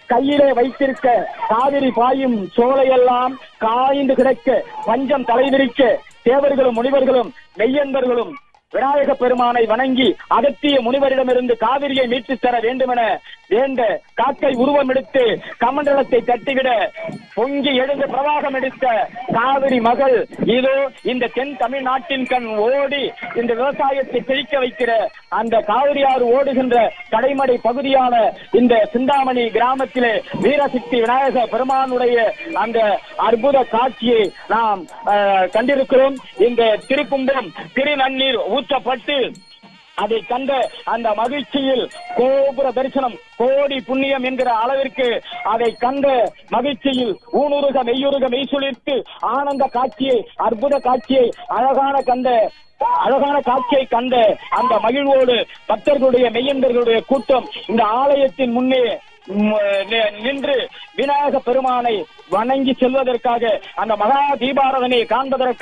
கையிலே வைத்திருக்க காவிரி பாயும் சோலையெல்லாம் காய்ந்து கிடக்க பஞ்சம் தலைவிரிக்க தேவர்களும் முனிவர்களும் மெய்யன்பர்களும் விநாயக பெருமானை வணங்கி அகத்திய முனிவரிடமிருந்து காவிரியை மீட்டுத் தர வேண்டுமென வேண்ட காக்கை உருவம் எடுத்து கமண்டலத்தை தட்டிவிட பொங்கி எழுந்து பிரவாகம் எடுத்த காவிரி மகள் இதோ இந்த தென் தமிழ்நாட்டின் கண் ஓடி இந்த விவசாயத்தை செழிக்க வைக்கிற அந்த காவிரியாறு ஓடுகின்ற கடைமடை பகுதியான இந்த சிந்தாமணி கிராமத்திலே வீரசக்தி விநாயக பெருமானுடைய அந்த அற்புத காட்சியை நாம் அஹ், கண்டிருக்கிறோம் இந்த திருக்கும்பம் திருநன்னீர் ஊற்றப்பட்டு அதை கண்ட அந்த மகிழ்ச்சியில் கோபுர தரிசனம் கோடி புண்ணியம் என்கிற அளவிற்கு அதை கண்ட மகிழ்ச்சியில் ஊனுருக மெய்யுருக மெய்சுளிர்த்து ஆனந்த காட்சியை அற்புத காட்சியை அழகான கண்ட அழகான காட்சியை கண்ட அந்த மகிழ்வோடு பக்தர்களுடைய மெய்யன்பர்களுடைய கூட்டம் இந்த ஆலயத்தின் முன்னே ம், நி- நின்று விநாயக பெருமானை வணங்கி செல்வதற்காக அந்த மகா தீபாரதனை காண்பதற்காக